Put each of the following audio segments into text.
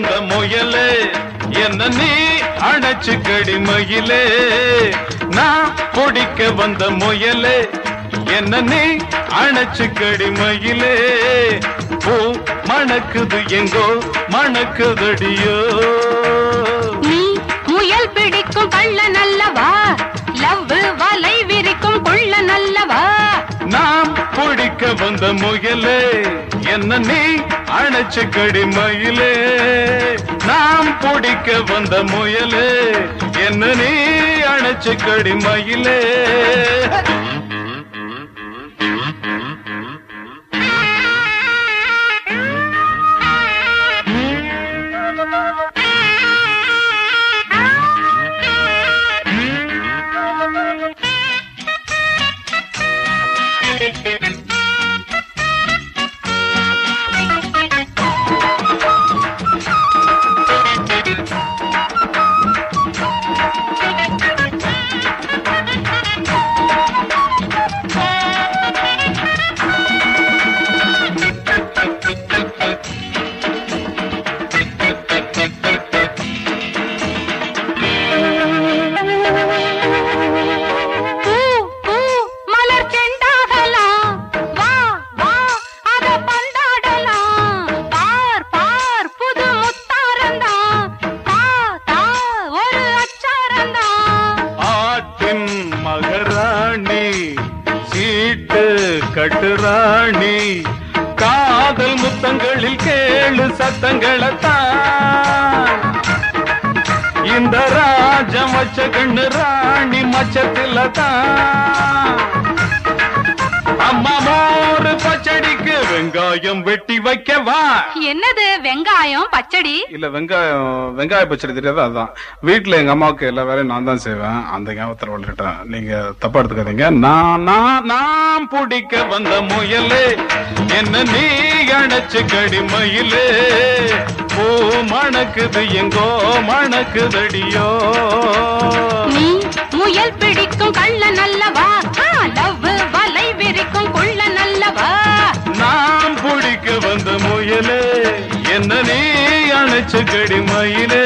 வந்த முயலே என்ன நீ அணைச்சு கடிமையிலே நான் பிடிக்க வந்த முயலே என்ன நீ அணைச்சு கடிமையிலே பூ மணக்குது எங்கோ மணக்குதடியோ நீ முயல் பிடிக்கும் கள்ள நல்லவா லவ் வலை விரிக்கும் கொள்ள நல்லவா நாம் பிடிக்க வந்த முயலே என்ன நீ அணைச்சு கடிமையிலே நாம் பிடிக்க வந்த முயலே என்ன நீ அணைச்சு கடிமையிலே பூ பூ மலர் செண்டாகலாம் வா வா அத பந்தாடலாம் பார் பார் புது முத்தாரந்தான் தா தா ஒரு அச்சாரந்தான் ஆட்டின் மகராணி சீட்டு கட்டுராணி காதல் முத்தங்களில் கேளு சத்தங்களைத்தான் இந்த ராஜம் வச்ச கண்ணு ராணி மச்சத்துல தான் அம்மா மோரு பச்சடிக்கு வெங்காயம் வெட்டி வைக்கவா என்னது வெங்காயம் பச்சடி இல்ல வெங்காயம் வெங்காய பச்சடி தெரியாது அதான் வீட்டுல எங்க அம்மாவுக்கு எல்லா வேலையும் நான் தான் செய்வேன் அந்த ஞாபகத்துல வளர்ட்டேன் நீங்க தப்பா எடுத்துக்காதீங்க நான் நான் நான் பிடிக்க வந்த முயலே என்ன நீ அணைச்சு கடிமயிலே பூ மணக்குது எங்கோ மணக்குதடியோ நீ முயல் பிடிக்கும் கள்ள நல்லவா லவ் வலை விரிக்கும் கொள்ள நல்லவா நான் பிடிக்க வந்த முயலே என்ன நீ அணைச்சு கடிமயிலே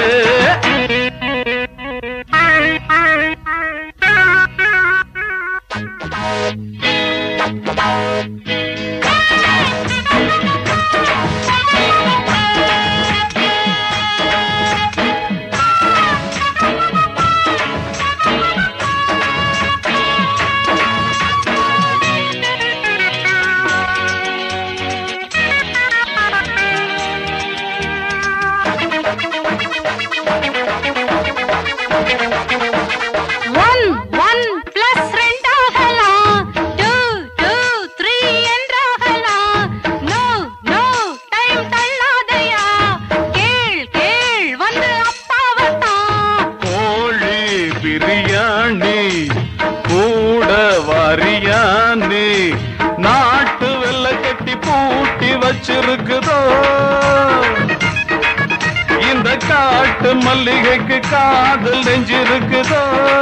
ஒன் ஒன் பிளஸ் ரெண்டாகலாம் டூ டூ த்ரீ என்றாகலாம் நோ நோ டைம் தள்ளாதையா கேள் கேள் வந்து அப்பாவத்தான் கோழி பிரியாணி கூட வாரியானி நாட்டு வெள்ள கட்டி பூட்டி வச்சிருக்குதோ இந்த காட்டு மல்லிகைக்கு காதல் நெஞ்சிருக்குதோ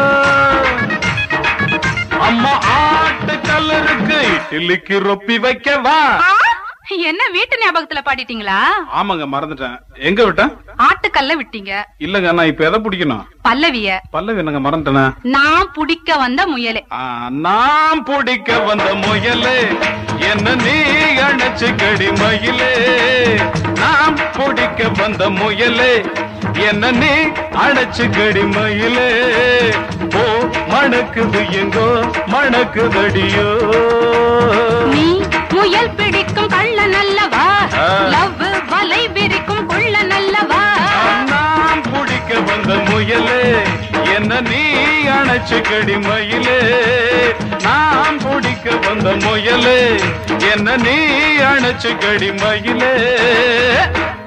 அம்மா ஆட்டு கல்லருக்கு இட்லிக்கு ரொப்பி வைக்கவா ஆ, என்ன வீட்டு ஞாபகத்துல பாடிட்டீங்களா ஆமாங்க மறந்துட்டேன் எங்க விட்டேன் ஆட்டுக்கல்ல விட்டீங்க இல்லங்க நான் இப்ப எதை பிடிக்கணும் பல்லவிய பல்லவி என்னங்க மறந்துட்டேனே நான் புடிக்க வந்த முயலே ஆ, நாம் பிடிக்க வந்த முயலே என்ன நீ அணைச்சு கடி மயிலே நாம் பிடிக்க வந்த முயலே என்ன நீ அணைச்சு கடி மயிலே ஓ மணக்குது எங்கோ மணக்குதடியோ நீ முயல் பிடிக்கும் கள்ள நல்லவா ஆ. லவ் வலை விரிக்கும் கொள்ள நல்லவா நாம் பிடிக்க வந்த முயலே என்ன நீ அணைச்சு கடி மயிலே நாம் பிடிக்க வந்த முயலே என்ன நீ அணைச்சு கடி மயிலே